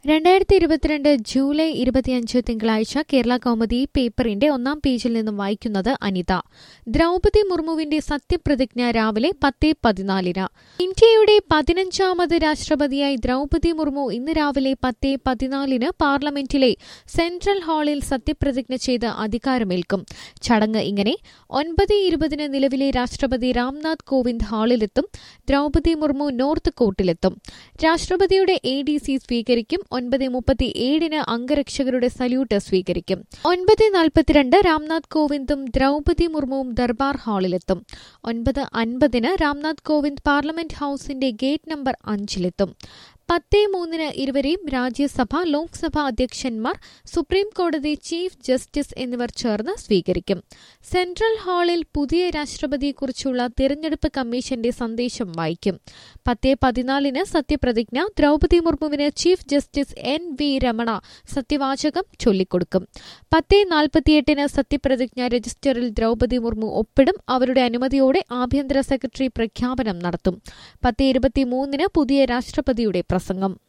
രണ്ടായിരത്തി ഇരുപത്തിരണ്ട് ജൂലൈ ഇരുപത്തിയഞ്ച് തിങ്കളാഴ്ച കേരള കൗമുദി പേപ്പറിന്റെ ഒന്നാം പേജിൽ നിന്നും വായിക്കുന്നത് അനിത ദ്രൗപതി മുർമുവിന്റെ സത്യപ്രതിജ്ഞ രാവിലെ പത്ത് പതിനാലിന് ഇന്ത്യയുടെ പതിനഞ്ചാമത് രാഷ്ട്രപതിയായി ദ്രൗപതി മുർമു ഇന്ന് രാവിലെ പത്ത് പതിനാലിന് പാർലമെന്റിലെ സെൻട്രൽ ഹാളിൽ സത്യപ്രതിജ്ഞ ചെയ്ത് അധികാരമേൽക്കും ചടങ്ങ് ഇങ്ങനെ ഒൻപത് ഇരുപതിന് നിലവിലെ രാഷ്ട്രപതി രാംനാഥ് കോവിന്ദ് ഹാളിലെത്തും ദ്രൗപതി മുർമു നോർത്ത് കോർട്ടിലെത്തും രാഷ്ട്രപതിയുടെ എ ഡി സി സ്വീകരിക്കും ഒൻപത് മുപ്പത്തി ഏഴിന് അംഗരക്ഷകരുടെ സല്യൂട്ട് സ്വീകരിക്കും ഒൻപത് നാൽപ്പത്തിരണ്ട് രാംനാഥ് കോവിന്ദും ദ്രൗപതി മുർമുവും ദർബാർ ഹാളിലെത്തും ഒൻപത് അൻപതിന് രാംനാഥ് കോവിന്ദ് പാർലമെന്റ് ഹൌസിന്റെ ഗേറ്റ് നമ്പർ അഞ്ചിലെത്തും പത്ത് മൂന്നിന് ഇരുവരെയും രാജ്യസഭ ലോക്സഭ അധ്യക്ഷന്മാർ സുപ്രീം കോടതി ചീഫ് ജസ്റ്റിസ് എന്നിവർ ചേർന്ന് സ്വീകരിക്കും സെൻട്രൽ ഹാളിൽ പുതിയ രാഷ്ട്രപതിയെക്കുറിച്ചുള്ള തിരഞ്ഞെടുപ്പ് കമ്മീഷന്റെ സന്ദേശം വായിക്കും പത്ത് പതിനാലിന് സത്യപ്രതിജ്ഞ ദ്രൗപതി മുർമുവിന് chief justice N V Ramana സത്യവാചകം ചൊല്ലിക്കൊടുക്കും പത്ത് നാൽപ്പത്തിയെട്ടിന് സത്യപ്രതിജ്ഞ രജിസ്റ്ററിൽ ദ്രൗപതി മുർമു ഒപ്പിടും അവരുടെ അനുമതിയോടെ ആഭ്യന്തര സെക്രട്ടറി പ്രഖ്യാപനം നടത്തും പത്ത് ഇരുപത്തിമൂന്നിന് പുതിയ രാഷ്ട്രപതിയുടെ പ്രസംഗം